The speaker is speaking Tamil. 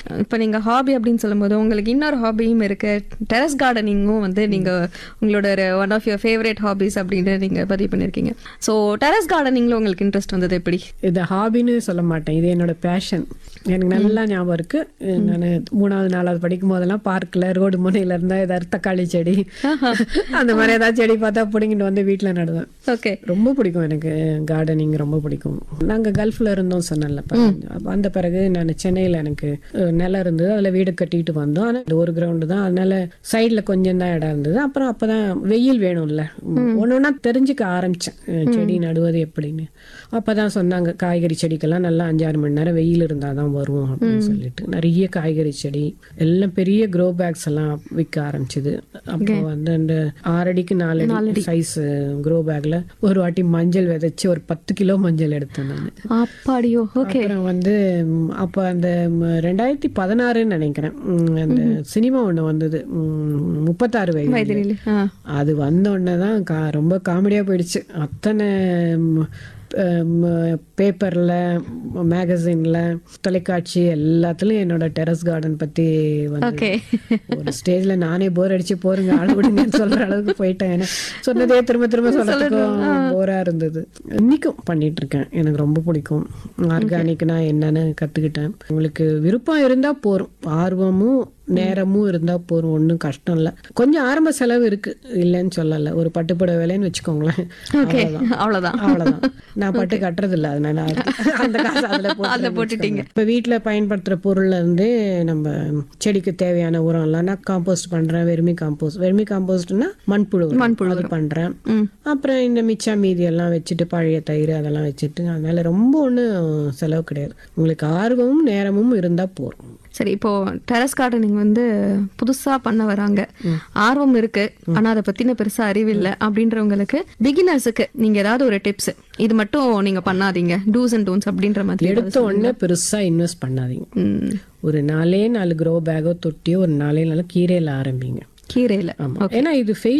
இப்போ நீங்க ஹாபி அப்படின்னு சொல்லும்போது உங்களுக்கு இன்னொரு ஹாபியும் இருக்கு டெரஸ் கார்டனிங்கும் வந்து நீங்க உங்களோட one of your favourite hobbies அப்படின்னு நீங்க பதிவு பண்ணிருக்கீங்க ஸோ டெரஸ் கார்டனிங்ல உங்களுக்கு இன்ட்ரெஸ்ட் வந்தது எப்படி இது ஹாபின்னு சொல்ல மாட்டேன் இது என்னோட பேஷன் எனக்கு நல்லா ஞாபகம் இருக்கு நான் மூணாவது நாலாவது படிக்கும் போதெல்லாம் பார்க்கில் ரோடு முனையில இருந்தா ஏதாவது தக்காளி செடி அந்த மாதிரி ஏதாவது செடி பார்த்தா பிடிங்கிட்டு வந்து வீட்டில் நடுவேன் ஓகே ரொம்ப பிடிக்கும் எனக்கு கார்டனிங் ரொம்ப பிடிக்கும் நாங்க கல்ஃப்ல இருந்தோம் சொன்னேன்ல அப்ப. அப்ப அந்த பிறகு நான் சென்னையில எனக்கு அஹ், நிலம் இருந்தது அதுல வீடு கட்டிட்டு வந்தோம் ஆனா இந்த ஒரு கிரவுண்டு தான் அதனால சைடுல கொஞ்சம் தான் இடம் இருந்தது அப்புறம் அப்பதான் வெயில் வேணும்ல ஒன்று ஒன்றா தெரிஞ்சுக்க ஆரம்பிச்சேன் அஹ், செடி நடுவது எப்படின்னு அப்பதான் சொன்னாங்க காய்கறி செடிக்கெல்லாம் நல்லா அஞ்சாறு மணி நேரம் வெயில் இருந்தாதான் வரும் அப்படின்னு சொல்லிட்டு நிறைய காய்கறி செடி எல்லாம் பெரிய க்ரோ பேக்ஸ் எல்லாம் விற்க ஆரம்பிச்சது அப்போ வந்து அந்த ஆறடிக்கு நாலு அடி சைஸ் க்ரோ பேக்ல ஒரு வாட்டி மஞ்சள் விதைச்சு ஒரு பத்து கிலோ மஞ்சள் எடுத்தேன் நான் அப்பாடியோ ஓகே அப்புறம் வந்து ம், அப்போ அந்த ம், ரெண்டாயிரத்தி பதினாறுன்னு நினைக்கிறேன் ம், அந்த சினிமா ஒண்ணு வந்தது ம், முப்பத்தாறு வயது வயதிலே ஆ அது வந்த உடனே தான் கா ரொம்ப காமெடியாக போயிடுச்சு அத்தனை பேப்பரில் மேகசினில் தொலைக்காட்சி எல்லாத்துலேயும் என்னோட டெரஸ் கார்டன் பற்றி வந்து ஓகே ஒரு ஸ்டேஜ்ல நானே போர் அடிச்சு போருங்க ஆள் விடுங்கன்னு சொல்ற அளவுக்கு போயிட்டேன் ஏன்னா சொன்னதே திரும்ப திரும்ப சொல்றதுக்கும் போரா இருந்தது இன்னைக்கும் பண்ணிட்டு இருக்கேன் எனக்கு ரொம்ப பிடிக்கும் ஆர்கானிக்னா என்னன்னு கத்துக்கிட்டேன் உங்களுக்கு விருப்பம் இருந்தா போரும் ஆர்வமும் நேரமும் இருந்தா போரும் ஒன்றும் கஷ்டம் இல்லை கொஞ்சம் ஆரம்ப செலவு இருக்கு இல்லைன்னு சொல்லல ஒரு பட்டுப்புடவை விலைன்னு வச்சுக்கோங்களேன் ஓகே அவ்வளவுதான். அவ்வளவுதான் அவ்வளவுதான் நான் பட்டு கட்டுறது இல்ல அதனால அது- அந்த காசு அதுல அதுல போட்டு போட்டுட்டீங்க. இப்ப வீட்ல பயன்படுத்துற பொருள்ல இருந்து நம்ம செடிக்கு தேவையான உரம் எல்லாம் நான் காம்போஸ்ட் பண்றேன் வெர்மி காம்போஸ்ட் வெர்மி காம்போஸ்ட்னா மண்புழு உரம். மண்புழு அது பண்றேன் ம். அப்புறம் இந்த மிச்சா மீதி எல்லாம் வச்சுட்டு பழைய தயிர் அதெல்லாம் வச்சுட்டு அதனால ரொம்ப ஒண்ணும் செலவு கிடையாது உங்களுக்கு ஆர்வமும் நேரமும் இருந்தா போதும் சரி இப்போ டெரஸ் கார்டனிங் வந்து புதுசா பண்ண வராங்க ஆர்வம் இருக்கு ஆனா அதை பத்தின பெருசா அறிவு இல்ல அப்படின்றவங்களுக்கு பிகினர்ஸுக்கு நீங்க ஏதாவது ஒரு டிப்ஸ் இது மட்டும் நீங்க பண்ணாதீங்க டூஸ் அண்ட் டோன்ஸ் அப்படின்ற மாதிரி எடுத்த உடனே பெருசா இன்வெஸ்ட் பண்ணாதீங்க ம், ஒரு நாலே நாலு க்ரோ பேக்கோ தொட்டியோ ஒரு நாலே நாலு கீரையில ஆரம்பிங்க கீரையில ஆமா ஏன்னா இது ஃபெயில்